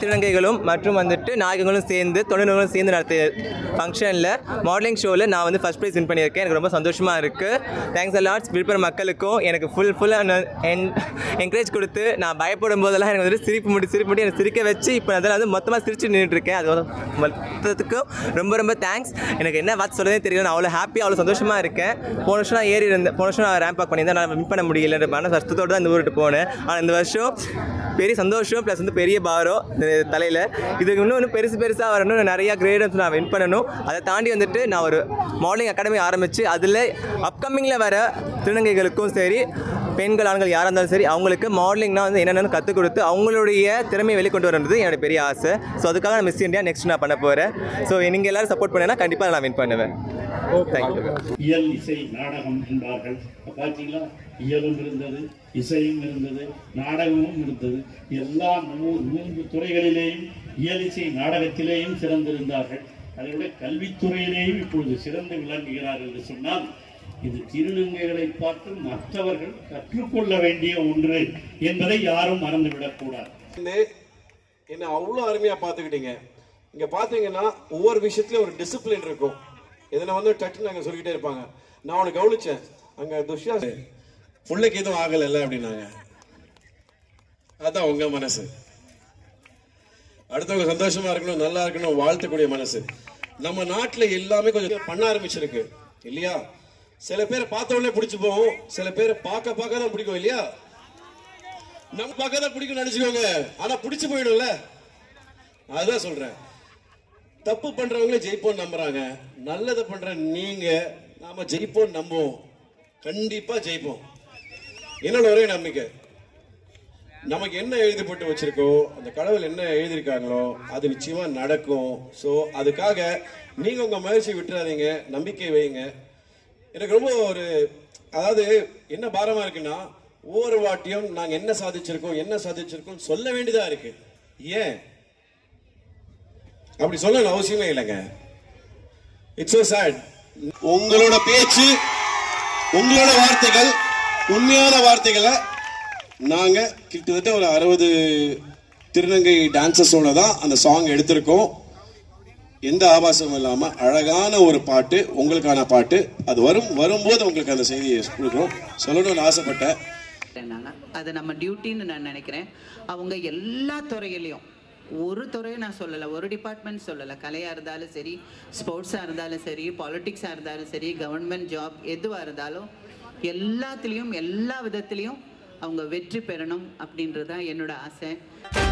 திருநங்கைகளும் மற்றும் வந்துட்டு நாயகங்களும் சேர்ந்து தொழில்நுட்பங்களும் சேர்ந்து நடத்திய ஃபங்க்ஷனில் மாடலிங் ஷோவில் நான் வந்து ஃபஸ்ட் ப்ரைஸ் வின் பண்ணியிருக்கேன் எனக்கு ரொம்ப சந்தோஷமாக இருக்குது தேங்க்ஸ் அலாட்ஸ் விழுப்புரம் மக்களுக்கும் எனக்கு ஃபுல் ஃபுல்லாக என்கரேஜ் கொடுத்து நான் பயப்படும் போதெல்லாம் எனக்கு வந்து சிரிப்பு முடி சிரிப்பு முடி எனக்கு சிரிக்க வச்சு இப்போ அதில் வந்து மொத்தமாக சிரிச்சு நின்றுட்டு இருக்கேன் அது வந்து மொத்தத்துக்கும் ரொம்ப ரொம்ப தேங்க்ஸ் எனக்கு என்ன வார்த்தை சொல்லதே தெரியல நான் அவ்வளோ ஹாப்பியாக அவ்வளோ சந்தோஷமாக இருக்கேன் போன வருஷம் நான் ஏறி இருந்தேன் போன வருஷம் நான் ரேம்ப் வாக் பண்ணியிருந்தேன் நான் வின் பண்ண முடியல மன கஷ்டத்தோடு தான் இந்த ஊருக்கு போனேன் ஆனால் இந்த வருஷம் பெரிய சந்தோஷம் ப்ளஸ் வந்து பெரிய பாரம் இந்த தலையில் இதுக்கு இன்னும் இன்னும் பெருசு பெருசாக வரணும் இன்னும் நிறையா கிரேடன்ஸ் நான் வின் பண்ணணும் அதை தாண்டி வந்துட்டு நான் ஒரு மாடலிங் அகாடமி ஆரம்பித்து அதில் அப்கமிங்கில் வர திருநங்கைகளுக்கும் சரி பெண்கள் ஆண்கள் யாராக இருந்தாலும் சரி அவங்களுக்கு மாடலிங்னா வந்து என்னென்னு கற்றுக் கொடுத்து அவங்களுடைய திறமையை வெளிக்கொண்டு வரது என்னோட பெரிய ஆசை ஸோ அதுக்காக நான் மிஸ் இந்தியா நெக்ஸ்ட் நான் பண்ண போகிறேன் ஸோ நீங்கள் எல்லாரும் சப்போர்ட் பண்ணேன்னா கண்டிப்பாக நான் வின் பண்ணுவேன் தேங்க்யூ இயல் இசை நாடகம் என்பார்கள் இப்ப பார்த்தீங்களா இயலும் இருந்தது இசையும் இருந்தது நாடகமும் இருந்தது எல்லா மூ- மூன்று துறைகளிலேயும் இயல் இசை நாடகத்திலேயும் சிறந்திருந்தார்கள் அதை விட கல்வித்துறையிலேயும் இப்பொழுது சிறந்து விளங்குகிறார் என்று சொன்னால் இது திருநங்கைகளை பார்த்து மற்றவர்கள் கற்றுக்கொள்ள வேண்டிய ஒன்று என்பதை யாரும் மறந்துவிடக் கூடாது வந்து என்ன அவ்வளோ அருமையாக பார்த்துக்கிட்டீங்க இங்கே பார்த்தீங்கன்னா ஒவ்வொரு விஷயத்துலையும் ஒரு டிசிப்ளின் இருக்கும் எதனா வந்து டக்குன்னு அங்கே சொல்லிக்கிட்டே இருப்பாங்க நான் அவனை கவனிச்சேன் அங்கே துஷ்யா பிள்ளைக்கு எதுவும் ஆகலைல்ல அப்படின்னாங்க அதான் உங்க மனசு அடுத்தவங்க சந்தோஷமா இருக்கணும் நல்லா இருக்கணும் வாழ்த்தக்கூடிய மனசு நம்ம நாட்டுல எல்லாமே கொஞ்சம் பண்ண ஆரம்பிச்சிருக்கு இல்லையா சில பேரை பார்த்த உடனே பிடிச்சு போகும் சில பேரை பார்க்க பார்க்க தான் பிடிக்கும் இல்லையா நம்ம பார்க்க தான் பிடிக்கும் நினைச்சுக்கோங்க ஆனா பிடிச்சு போயிடும்ல அதுதான் சொல்றேன் தப்பு பண்றவங்களே ஜெயிப்போம் நம்புறாங்க நல்லதை பண்ற நீங்க நாம ஜெயிப்போம் நம்புவோம் கண்டிப்பா ஜெயிப்போம் என்னோட ஒரே நம்பிக்கை நமக்கு என்ன எழுதப்பட்டு வச்சிருக்கோ அந்த கடவுள் என்ன எழுதியிருக்காங்களோ அது நிச்சயமா நடக்கும் ஸோ அதுக்காக நீங்க உங்க முயற்சி விட்டுறாதீங்க நம்பிக்கை வைங்க எனக்கு ரொம்ப ஒரு அதாவது என்ன பாரமா இருக்குன்னா ஒவ்வொரு வாட்டியும் நாங்க என்ன சாதிச்சிருக்கோம் என்ன சாதிச்சிருக்கோம் சொல்ல வேண்டியதா இருக்கு ஏன் அப்படி சொல்லணும் அவசியமே இல்லைங்க இட்ஸ் so சேட் உங்களோட பேச்சு உங்களோட வார்த்தைகள் உண்மையான வார்த்தைகளை நாங்க கிட்டத்தட்ட ஒரு அறுபது திருநங்கை டான்சஸோட தான் அந்த சாங் எடுத்திருக்கோம் எந்த ஆபாசமும் இல்லாம அழகான ஒரு பாட்டு உங்களுக்கான பாட்டு அது வரும் வரும்போது உங்களுக்கு அந்த செய்தியை கொடுக்குறோம் சொல்லணும்னு ஆசைப்பட்டேன் நான் அது நம்ம டியூட்டின்னு நான் நினைக்கிறேன் அவங்க எல்லா துறையிலையும் ஒரு துறையை நான் சொல்லலை ஒரு டிபார்ட்மெண்ட் சொல்லலை கலையாக இருந்தாலும் சரி ஸ்போர்ட்ஸாக இருந்தாலும் சரி பாலிட்டிக்ஸாக இருந்தாலும் சரி கவர்மெண்ட் ஜாப் எதுவாக இருந்தாலும் எல்லாத்துலேயும் எல்லா விதத்துலேயும் அவங்க வெற்றி பெறணும் அப்படின்றது தான் என்னோட ஆசை